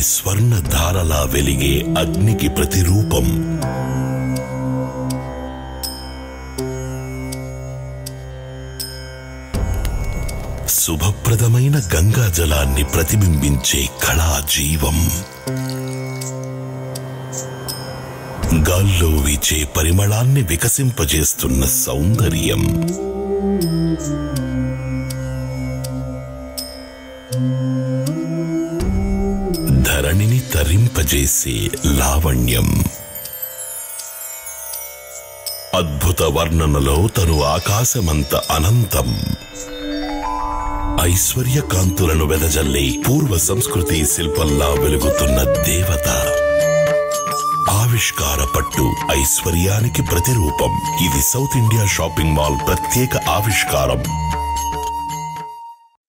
స్వర్ణ ధారలా వెలిగే అగ్నికి ప్రతిరూపం శుభప్రదమైన గంగా జలాన్ని ప్రతిబింబించే కళా జీవం గాల్లో వీచే పరిమళాన్ని వికసింపజేస్తున్న సౌందర్యం ధరణిని తరింపజేసే లావణ్యం అద్భుత వర్ణనలో తను ఆకాశమంత అనంతం ఐశ్వర్య కాంతులను వెదజల్లే పూర్వ సంస్కృతి శిల్పంలా వెలుగుతున్న దేవత ఆవిష్కార పట్టు ఐశ్వర్యానికి ప్రతిరూపం ఇది సౌత్ ఇండియా షాపింగ్ మాల్ ప్రత్యేక ఆవిష్కారం